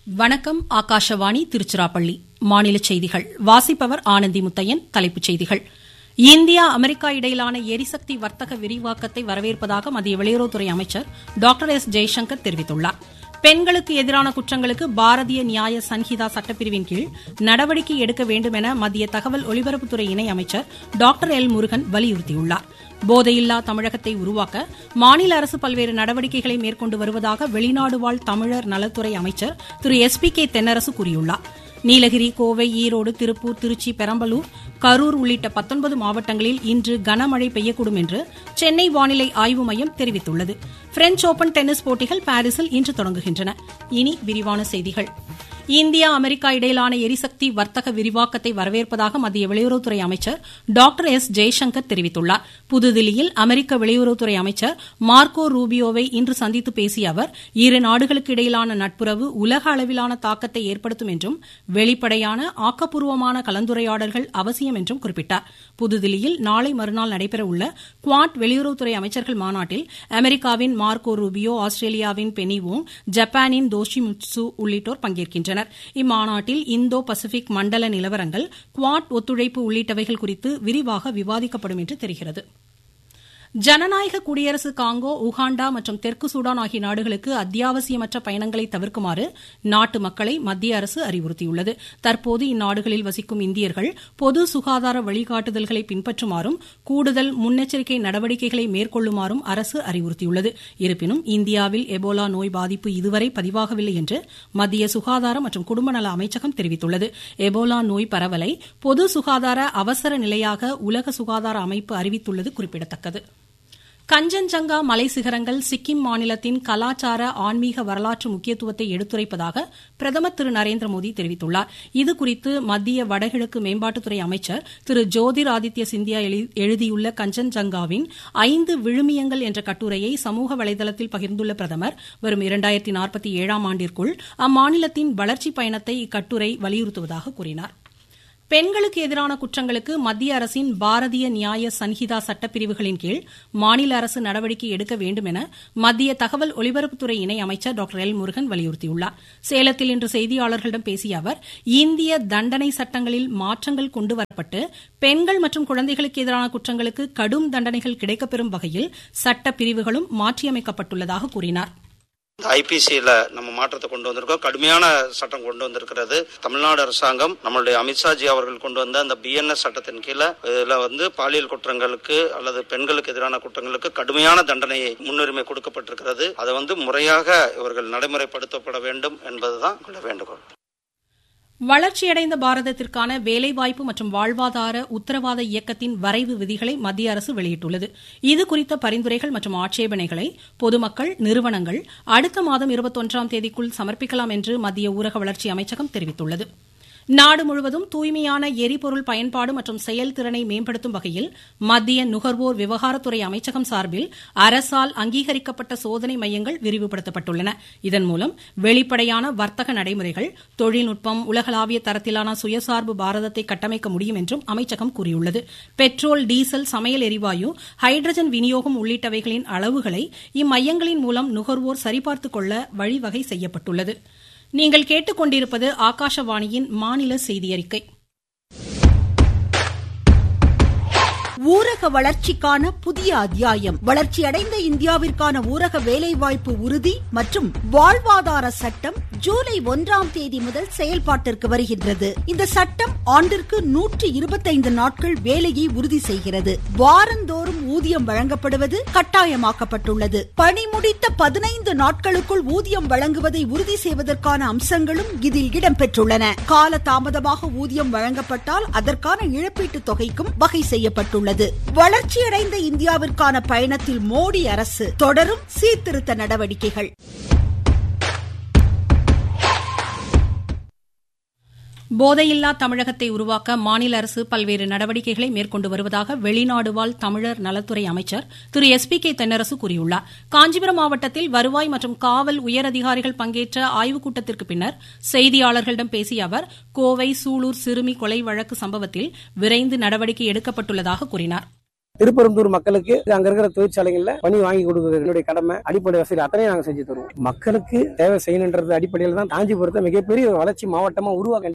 வணக்கம் ஆகாஷவாணி திருச்சிராப்பள்ளி மாநில செய்திகள் வாசிப்பவர் ஆனந்தி முத்தையன் தலைப்புச் செய்திகள் இந்தியா அமெரிக்கா இடையிலான எரிசக்தி வர்த்தக விரிவாக்கத்தை வரவேற்பதாக மத்திய வெளியுறவுத்துறை அமைச்சர் டாக்டர் எஸ் ஜெய்சங்கர் தெரிவித்துள்ளார் பெண்களுக்கு எதிரான குற்றங்களுக்கு பாரதிய நியாய சன்ஹிதா சட்டப்பிரிவின் கீழ் நடவடிக்கை எடுக்க வேண்டும் என மத்திய தகவல் ஒலிபரப்புத்துறை இணை அமைச்சர் டாக்டர் எல் முருகன் வலியுறுத்தியுள்ளார் போதையில்லா தமிழகத்தை உருவாக்க மாநில அரசு பல்வேறு நடவடிக்கைகளை மேற்கொண்டு வருவதாக வெளிநாடு வாழ் தமிழர் நலத்துறை அமைச்சர் Thiru S P K Thennarasu கூறியுள்ளார் நீலகிரி கோவை ஈரோடு திருப்பூர் திருச்சி பெரம்பலூர் கரூர் உள்ளிட்ட பத்தொன்பது மாவட்டங்களில் இன்று கனமழை பெய்யக்கூடும் என்று சென்னை வானிலை ஆய்வு மையம் தெரிவித்துள்ளது பிரெஞ்ச் ஓபன் டென்னிஸ் போட்டிகள் பாரிஸில் இன்று தொடங்குகின்றன இனி விரிவான செய்திகள் இந்தியா அமெரிக்கா இடையிலான எரிசக்தி வர்த்தக விரிவாக்கத்தை வரவேற்பதாக மத்திய வெளியுறவுத்துறை அமைச்சர் டாக்டர் எஸ் ஜெய்சங்கர் தெரிவித்துள்ளார் புதுதில்லியில் அமெரிக்க வெளியுறவுத்துறை அமைச்சர் மார்க்கோ ரூபியோவை இன்று சந்தித்து பேசிய அவர் இரு நாடுகளுக்கு இடையிலான நட்புறவு உலக அளவிலான தாக்கத்தை ஏற்படுத்தும் என்றும் வெளிப்படையான ஆக்கப்பூர்வமான கலந்துரையாடல்கள் அவசியம் என்றும் குறிப்பிட்டார் புதுதில்லியில் நாளை மறுநாள் நடைபெறவுள்ள குவாட் வெளியுறவுத்துறை அமைச்சர்கள் மாநாட்டில் அமெரிக்காவின் மார்க்கோ ரூபியோ ஆஸ்திரேலியாவின் பெனி வோங் ஜப்பானின் தோஷிமிட்சு உள்ளிட்டோர் பங்கேற்கின்றனர் இம்மாநாட்டில் இந்தோ பசிபிக் மண்டல நிலவரங்கள் குவாட் ஒத்துழைப்பு உள்ளிட்டவைகள் குறித்து விரிவாக விவாதிக்கப்படும் என்று தெரிகிறது ஜனநாயக குடியரசு காங்கோ உகாண்டா மற்றும் தெற்கு சூடான் ஆகிய நாடுகளுக்கு அத்தியாவசியமற்ற பயணங்களை தவிர்க்குமாறு நாட்டு மக்களை மத்திய அரசு அறிவுறுத்தியுள்ளது தற்போது இந்நாடுகளில் வசிக்கும் இந்தியர்கள் பொது சுகாதார வழிகாட்டுதல்களை பின்பற்றுமாறும் கூடுதல் முன்னெச்சரிக்கை நடவடிக்கைகளை மேற்கொள்ளுமாறும் அரசு அறிவுறுத்தியுள்ளது இருப்பினும் இந்தியாவில் எபோலா நோய் பாதிப்பு இதுவரை பதிவாகவில்லை என்று மத்திய சுகாதார மற்றும் குடும்ப நல அமைச்சகம் தெரிவித்துள்ளது எபோலா நோய் பரவலை பொது சுகாதார அவசர நிலையாக உலக சுகாதார அமைப்பு அறிவித்துள்ளது குறிப்பிடத்தக்கது கஞ்சன்ஜங்கா மலை சிகரங்கள் சிக்கிம் மாநிலத்தின் கலாச்சார ஆன்மீக வரலாற்று முக்கியத்துவத்தை எடுத்துரைப்பதாக பிரதமர் திரு நரேந்திர மோடி தெரிவித்துள்ளார் இதுகுறித்து மத்திய வடகிழக்கு மேம்பாட்டுத்துறை அமைச்சர் திரு ஜோதிர் ஆதித்ய சிந்தியா எழுதியுள்ள கஞ்சன்ஜங்காவின் ஐந்து விழுமியங்கள் என்ற கட்டுரையை சமூக வலைதளத்தில் பகிர்ந்துள்ள பிரதமர் வரும் இரண்டாயிரத்தி நாற்பத்தி ஏழாம் ஆண்டிற்குள் அம்மாநிலத்தின் வளர்ச்சிப் பயணத்தை இக்கட்டுரை வலியுறுத்துவதாக கூறினார் பெண்களுக்கு எதிரான குற்றங்களுக்கு மத்திய அரசின் பாரதிய நியாய சன்ஹிதா சட்டப்பிரிவுகளின் கீழ் மாநில அரசு நடவடிக்கை எடுக்க வேண்டும் என மத்திய தகவல் ஒலிபரப்புத்துறை இணை அமைச்சர் டாக்டர் எல் முருகன் வலியுறுத்தியுள்ளார் சேலத்தில் இன்று செய்தியாளர்களிடம் பேசிய அவர் இந்திய தண்டனை சட்டங்களில் மாற்றங்கள் கொண்டுவரப்பட்டு பெண்கள் மற்றும் குழந்தைகளுக்கு எதிரான குற்றங்களுக்கு கடும் தண்டனைகள் கிடைக்கப்பெறும் வகையில் சட்ட பிரிவுகளும் மாற்றியமைக்கப்பட்டுள்ளதாக கூறினார் ஐபிசியில நம்ம மாற்றத்தை கொண்டு வந்திருக்கோம் கடுமையான சட்டம் கொண்டு வந்திருக்கிறது தமிழ்நாடு அரசாங்கம் நம்மளுடைய அமித்ஷாஜி அவர்கள் கொண்டு வந்த அந்த பிஎன்எஸ் சட்டத்தின் கீழே இதுல வந்து பாலியல் குற்றங்களுக்கு அல்லது பெண்களுக்கு எதிரான குற்றங்களுக்கு கடுமையான தண்டனை முன்னுரிமை கொடுக்கப்பட்டிருக்கிறது அதை வந்து முறையாக இவர்கள் நடைமுறைப்படுத்தப்பட வேண்டும் என்பதுதான் வேண்டுகோள் வளர்ச்சியடைந்த பாரதத்திற்கான வேலைவாய்ப்பு மற்றும் வாழ்வாதார உத்தரவாத இயக்கத்தின் வரைவு விதிகளை மத்திய அரசு வெளியிட்டுள்ளது இதுகுறித்த பரிந்துரைகள் மற்றும் ஆட்சேபனைகளை பொதுமக்கள் நிறுவனங்கள் அடுத்த மாதம் இருபத்தொன்றாம் தேதிக்குள் சமர்ப்பிக்கலாம் என்று மத்திய ஊரக வளர்ச்சி அமைச்சகம் தெரிவித்துள்ளது நாடு முழுவதும் தூய்மையான எரிபொருள் பயன்பாடு மற்றும் செயல்திறனை மேம்படுத்தும் வகையில் மத்திய நுகர்வோர் விவகாரத்துறை அமைச்சகம் சார்பில் அரசால் அங்கீகரிக்கப்பட்ட சோதனை மையங்கள் விரிவுபடுத்தப்பட்டுள்ளன இதன் மூலம் வெளிப்படையான வர்த்தக நடைமுறைகள் தொழில்நுட்பம் உலகளாவிய தரத்திலான சுயசார்பு பாரதத்தை கட்டமைக்க முடியும் என்றும் அமைச்சகம் கூறியுள்ளது பெட்ரோல் டீசல் சமையல் எரிவாயு ஹைட்ரஜன் விநியோகம் உள்ளிட்டவைகளின் அளவுகளை இம்மையங்களின் மூலம் நுகர்வோர் சரிபார்த்துக் கொள்ள வழிவகை செய்யப்பட்டுள்ளது நீங்கள் கேட்டுக்கொண்டிருப்பது ஆகாஷவாணியின் மாநில செய்தியறிக்கை ஊரக வளர்ச்சிக்கான புதிய அத்தியாயம் வளர்ச்சியடைந்த இந்தியாவிற்கான ஊரக வேலைவாய்ப்பு உறுதி மற்றும் வாழ்வாதார சட்டம் ஜூலை ஒன்றாம் தேதி முதல் செயல்பாட்டிற்கு வருகின்றது இந்த சட்டம் ஆண்டிற்கு நூற்றி இருபத்தைந்து நாட்கள் வேலையை உறுதி செய்கிறது வாரந்தோறும் ஊதியம் வழங்கப்படுவது கட்டாயமாக்கப்பட்டுள்ளது பணி முடித்த பதினைந்து நாட்களுக்குள் ஊதியம் வழங்குவதை உறுதி செய்வதற்கான அம்சங்களும் இதில் இடம்பெற்றுள்ளன கால தாமதமாக ஊதியம் வழங்கப்பட்டால் அதற்கான இழப்பீட்டு தொகைக்கும் வகை செய்யப்பட்டுள்ளது உள்ளது வளர்ச்சியடைந்த இந்தியாவிற்கான பயணத்தில் மோடி அரசு தொடரும் சீர்திருத்த நடவடிக்கைகள் போதையில்லா தமிழகத்தை உருவாக்க மாநில அரசு பல்வேறு நடவடிக்கைகளை மேற்கொண்டு வருவதாக வெளிநாடு வாழ் தமிழர் நலத்துறை அமைச்சர் Thiru S P K Thennarasu கூறியுள்ளார் காஞ்சிபுரம் மாவட்டத்தில் வருவாய் மற்றும் காவல் உயரதிகாரிகள் பங்கேற்ற ஆய்வுக் கூட்டத்திற்கு பின்னர் செய்தியாளர்களிடம் பேசிய அவர் கோவை சூலூர் சிறுமி கொலை வழக்கு சம்பவத்தில் விரைந்து நடவடிக்கை எடுக்கப்பட்டுள்ளதாக கூறினார் திருப்பரந்தூர் மக்களுக்கு அங்க இருக்கிற தொழிற்சாலைகள்ல பணி வாங்கி கொடுக்குறது என்னுடைய கடமை அடிப்படை வசதி அத்தனையும் நாங்க செஞ்சு தருவோம் மக்களுக்கு தேவை செய்யணுன்றது அடிப்படையில் தான் காஞ்சிபுரத்தை மிகப்பெரிய வளர்ச்சி மாவட்டமா உருவாக்க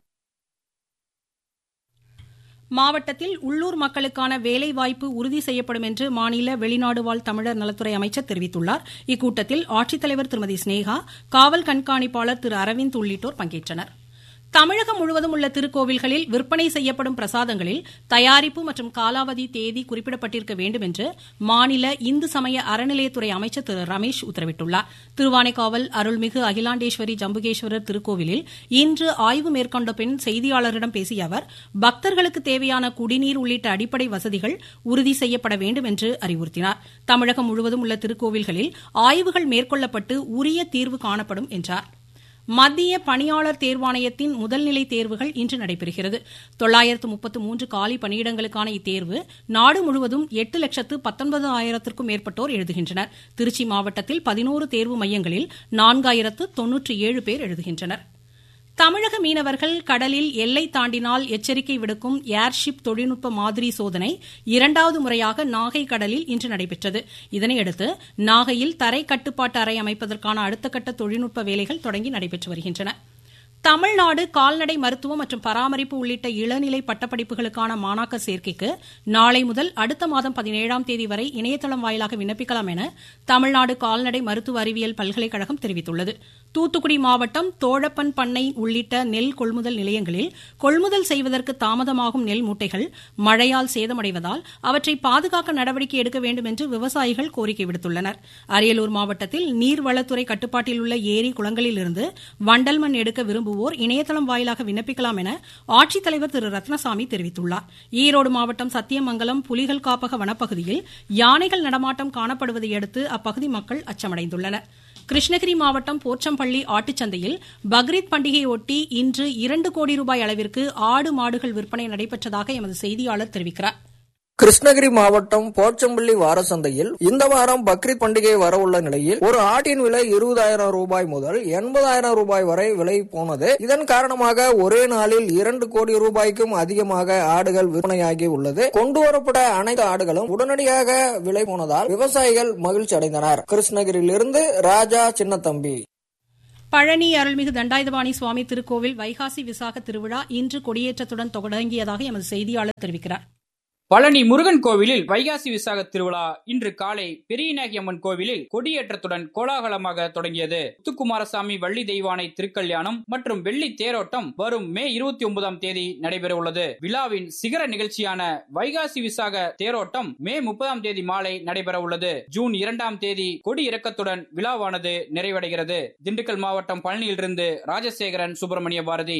மாவட்டத்தில் உள்ளூர் மக்களுக்கான வேலை வாய்ப்பு உறுதி செய்யப்படும் என்று மாநில வெளிநாடு வாழ் தமிழர் நலத்துறை அமைச்சர் தெரிவித்துள்ளார் இக்கூட்டத்தில் ஆட்சித்தலைவர் திருமதி ஸ்னேகா காவல் கண்காணிப்பாளர் திரு அரவிந்த் உள்ளிட்டோர் பங்கேற்றனர் தமிழகம் முழுவதும் உள்ள திருக்கோவில்களில் விற்பனை செய்யப்படும் பிரசாதங்களில் தயாரிப்பு மற்றும் காலாவதி தேதி குறிப்பிடப்பட்டிருக்க வேண்டும் என்று மாநில இந்து சமய அறநிலையத்துறை அமைச்சர் திரு ரமேஷ் உத்தரவிட்டுள்ளார் திருவானைக்காவல் அருள்மிகு அகிலாண்டேஸ்வரி ஜம்புகேஸ்வரர் திருக்கோவிலில் இன்று ஆய்வு மேற்கொண்ட பின் செய்தியாளர்களிடம் பேசிய அவர் பக்தர்களுக்கு தேவையான குடிநீர் உள்ளிட்ட அடிப்படை வசதிகள் உறுதி செய்யப்பட வேண்டும் என்று அறிவுறுத்தினார் தமிழகம் முழுவதும் உள்ள திருக்கோவில்களில் ஆய்வுகள் மேற்கொள்ளப்பட்டு உரிய தீர்வு காணப்படும் என்றார் மத்திய பணியாளர் தேர்வாணையத்தின் முதல்நிலை தேர்வுகள் இன்று நடைபெறுகிறது தொள்ளாயிரத்து முப்பத்து மூன்று காலி பணியிடங்களுக்கான இத்தேர்வு நாடு முழுவதும் எட்டு லட்சத்து பத்தொன்பது ஆயிரத்திற்கும் மேற்பட்டோர் எழுதுகின்றனர் திருச்சி மாவட்டத்தில் பதினோரு தேர்வு மையங்களில் நான்காயிரத்து தொன்னூற்றி ஏழு பேர் எழுதுகின்றனர் தமிழக மீனவர்கள் கடலில் எல்லை தாண்டினால் எச்சரிக்கை விடுக்கும் ஏர்ஷிப் தொழில்நுட்ப மாதிரி சோதனை இரண்டாவது முறையாக நாகை கடலில் இன்று நடைபெற்றது இதனையடுத்து நாகையில் தரை கட்டுப்பாட்டு அறை அமைப்பதற்கான அடுத்த கட்ட தொழில்நுட்ப வேலைகள் தொடங்கி நடைபெற்று வருகின்றன தமிழ்நாடு கால்நடை மருத்துவம் மற்றும் பராமரிப்பு உள்ளிட்ட இளநிலை பட்டப்படிப்புகளுக்கான மாணாக்கர் சேர்க்கைக்கு நாளை முதல் அடுத்த மாதம் பதினேழாம் தேதி வரை இணையதளம் வாயிலாக விண்ணப்பிக்கலாம் என தமிழ்நாடு கால்நடை மருத்துவ அறிவியல் பல்கலைக்கழகம் தெரிவித்துள்ளது தூத்துக்குடி மாவட்டம் தோழப்பன் பண்ணை உள்ளிட்ட நெல் கொள்முதல் நிலையங்களில் கொள்முதல் செய்வதற்கு தாமதமாகும் நெல் மூட்டைகள் மழையால் சேதமடைவதால் அவற்றை பாதுகாக்க நடவடிக்கை எடுக்க வேண்டும் என்று விவசாயிகள் கோரிக்கை விடுத்துள்ளனர் அரியலூர் மாவட்டத்தில் நீர்வளத்துறை கட்டுப்பாட்டில் உள்ள ஏரி குளங்களிலிருந்து வண்டல் மண் எடுக்க விரும்புவோர் இணையதளம் வாயிலாக விண்ணப்பிக்கலாம் என ஆட்சித்தலைவர் திரு ரத்னசாமி தெரிவித்துள்ளார் ஈரோடு மாவட்டம் சத்தியமங்கலம் புலிகள் காப்பக வனப்பகுதியில் யானைகள் நடமாட்டம் காணப்படுவதை அடுத்து அப்பகுதி மக்கள் அச்சமடைந்துள்ளனர் கிருஷ்ணகிரி மாவட்டம் போச்சம்பள்ளி ஆட்டுச்சந்தையில் பக்ரீத் பண்டிகையொட்டி இன்று இரண்டு கோடி ரூபாய் அளவிற்கு ஆடு மாடுகள் விற்பனை நடைபெற்றதாக எமது செய்தியாளர் தெரிவிக்கிறார் கிருஷ்ணகிரி மாவட்டம் போச்சம்பள்ளி வார சந்தையில் இந்த வாரம் பக்ரீத் பண்டிகை வரவுள்ள நிலையில் ஒரு ஆட்டின் விலை இருபதாயிரம் ரூபாய் முதல் எண்பதாயிரம் ரூபாய் வரை விலை போனது இதன் காரணமாக ஒரே நாளில் இரண்டு கோடி ரூபாய்க்கும் அதிகமாக ஆடுகள் விற்பனையாகி உள்ளது கொண்டு வரப்பட்ட அனைத்து ஆடுகளும் உடனடியாக விலை போனதால் விவசாயிகள் மகிழ்ச்சி அடைந்தனர் கிருஷ்ணகிரியிலிருந்து ராஜா சின்னத்தம்பி பழனி அருள்மிகு தண்டாயுதபாணி சுவாமி திருக்கோவில் வைகாசி விசாக திருவிழா இன்று கொடியேற்றத்துடன் தொடங்கியதாக எமது செய்தியாளர் தெரிவிக்கிறார் பழனி முருகன் கோவிலில் வைகாசி விசாக திருவிழா இன்று காலை பெரியநாயகி அம்மன் கோவிலில் கொடியேற்றத்துடன் கோலாகலமாக தொடங்கியது முத்துக்குமாரசாமி வள்ளி தெய்வானை திருக்கல்யாணம் மற்றும் வெள்ளி தேரோட்டம் வரும் மே இருபத்தி ஒன்பதாம் தேதி நடைபெற உள்ளது விழாவின் சிகர நிகழ்ச்சியான வைகாசி விசாக தேரோட்டம் மே முப்பதாம் தேதி மாலை நடைபெற உள்ளது ஜூன் இரண்டாம் தேதி கொடி இறக்கத்துடன் விழாவானது நிறைவடைகிறது திண்டுக்கல் மாவட்டம் பழனியிலிருந்து ராஜசேகரன் சுப்பிரமணிய பாரதி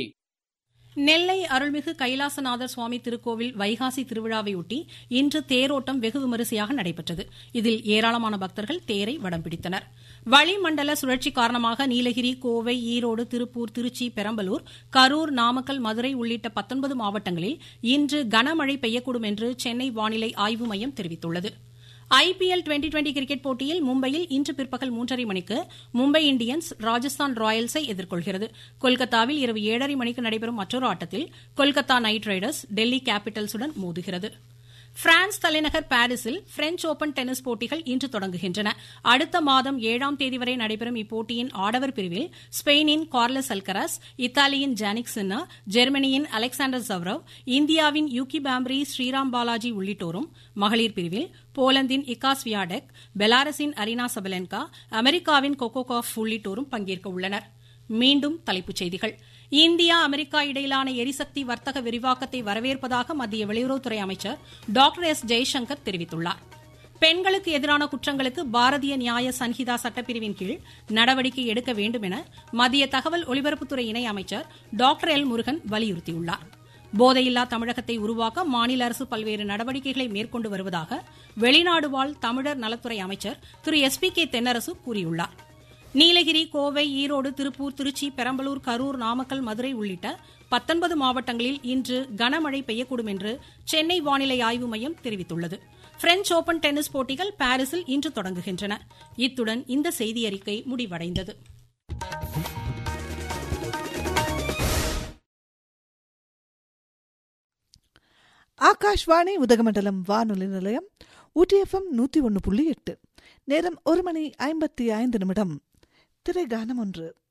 நெல்லை அருள்மிகு கைலாசநாதர் சுவாமி திருக்கோவில் வைகாசி திருவிழாவையொட்டி இன்று தேரோட்டம் வெகு விமரிசையாக நடைபெற்றது இதில் ஏராளமான பக்தர்கள் தேரை வடம் பிடித்தனர் வளிமண்டல சுழற்சி காரணமாக நீலகிரி கோவை ஈரோடு திருப்பூர் திருச்சி பெரம்பலூர் கரூர் நாமக்கல் மதுரை உள்ளிட்ட பத்தொன்பது மாவட்டங்களில் இன்று கனமழை பெய்யக்கூடும் என்று சென்னை வானிலை ஆய்வு மையம் தெரிவித்துள்ளது ஐபிஎல் டுவெண்டி டுவெண்டி கிரிக்கெட் போட்டியில் மும்பையில் இன்று பிற்பகல் மூன்றரை மணிக்கு மும்பை இண்டியன்ஸ் ராஜஸ்தான் ராயல்ஸை எதிர்கொள்கிறது கொல்கத்தாவில் இரவு ஏழரை மணிக்கு நடைபெறும் மற்றொரு ஆட்டத்தில் கொல்கத்தா நைட் ரைடர்ஸ் டெல்லி கேபிட்டல்ஸுடன் மோதுகிறது பிரான்ஸ் தலைநகர் பாரிஸில் பிரெஞ்ச் ஓபன் டென்னிஸ் போட்டிகள் இன்று தொடங்குகின்றன அடுத்த மாதம் ஏழாம் தேதி வரை நடைபெறும் இப்போட்டியின் ஆடவர் பிரிவில் ஸ்பெயினின் கார்லஸ் அல்கராஸ் இத்தாலியின் ஜானிக் சின்னா ஜெர்மனியின் அலெக்சாண்டர் ஜவ்ரவ் இந்தியாவின் யூகி பாம்ரி ஸ்ரீராம் பாலாஜி உள்ளிட்டோரும் மகளிர் பிரிவில் போலந்தின் இகாஸ் வியாடெக் பெலாரஸின் அரினா சபலென்கா அமெரிக்காவின் கொக்கோகாஃப் உள்ளிட்டோரும் பங்கேற்க உள்ளனர் மீண்டும் தலைப்புச் செய்திகள் இந்தியா அமெரிக்கா இடையிலான எரிசக்தி வர்த்தக விரிவாக்கத்தை வரவேற்பதாக மத்திய வெளியுறவுத்துறை அமைச்சர் டாக்டர் எஸ் ஜெய்சங்கர் தெரிவித்துள்ளார் பெண்களுக்கு எதிரான குற்றங்களுக்கு பாரதிய நியாய சன்ஹிதா சட்டப்பிரிவின் கீழ் நடவடிக்கை எடுக்க வேண்டும் என மத்திய தகவல் ஒலிபரப்புத்துறை இணை அமைச்சர் டாக்டர் எல் முருகன் வலியுறுத்தியுள்ளார் போதையில்லா தமிழகத்தை உருவாக்க மாநில அரசு பல்வேறு நடவடிக்கைகளை மேற்கொண்டு வருவதாக வெளிநாடு வாழ் தமிழர் நலத்துறை அமைச்சர் Thiru S P K Thennarasu கூறியுள்ளார் நீலகிரி கோவை ஈரோடு திருப்பூர் திருச்சி பெரம்பலூர் கரூர் நாமக்கல் மதுரை உள்ளிட்ட பத்தொன்பது மாவட்டங்களில் இன்று கனமழை பெய்யக்கூடும் என்று சென்னை வானிலை ஆய்வு மையம் தெரிவித்துள்ளது பிரெஞ்ச் ஓபன் டென்னிஸ் போட்டிகள் பாரிஸில் இன்று தொடங்குகின்றன இத்துடன் இந்த செய்தியறிக்கை முடிவடைந்தது ஆகாஷ்வாணி உதகமண்டலம் வானொலி நிலையம் ஊட்டிஎஃப்எம் நூற்றி ஒன்று புள்ளி எட்டு நேரம் ஒரு மணி ஐம்பத்தி ஐந்து நிமிடம் திரைகானம் ஒன்று